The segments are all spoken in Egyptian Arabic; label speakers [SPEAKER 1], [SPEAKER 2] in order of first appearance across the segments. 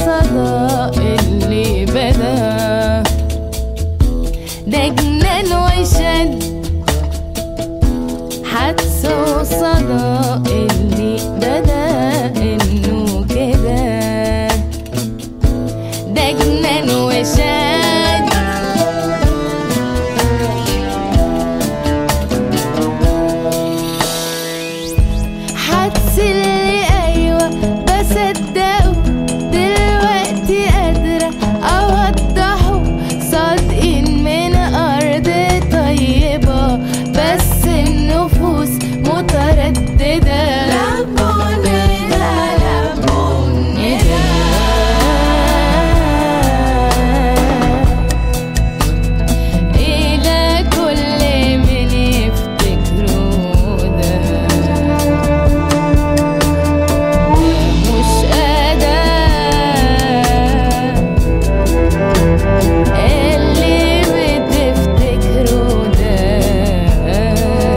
[SPEAKER 1] صدى اللي بدا ده جنان وشد حدس وصدى اللي بدا انه كده ده جنان وشد حدس اللي ايوه بصدقه دلوقتي قادرة اوضحه صادقين من ارض طيبة بس النفوس مترددة لبوننا لبوننا إلى كل من يفتكروا ده مش أداة اللي بتفتكروا ده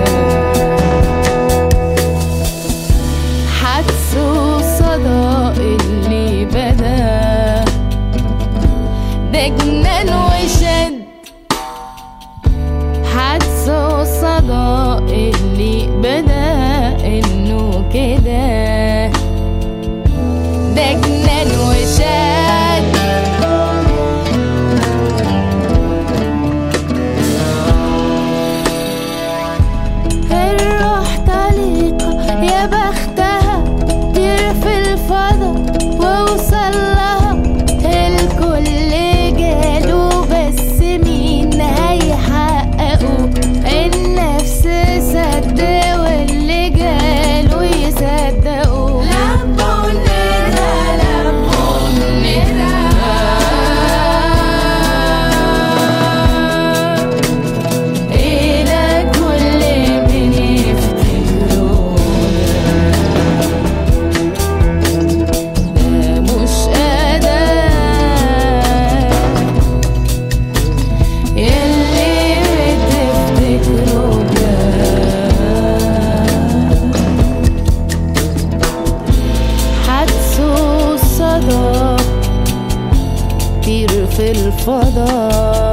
[SPEAKER 1] حدس وصدى اللي بدا ده جنان وشد حدس وصدى اللي بدا انه كده ده جنان وشد الروح طليقة يا بختها طير في الفضا واوصل لها الكل جاله بس مين هيحققوا النفس صد واللي جاله يصدقوا إلى كل من يفتكروا ده مش أداة يلي بتفتكروا ده حدس وصدى طير في الفضاء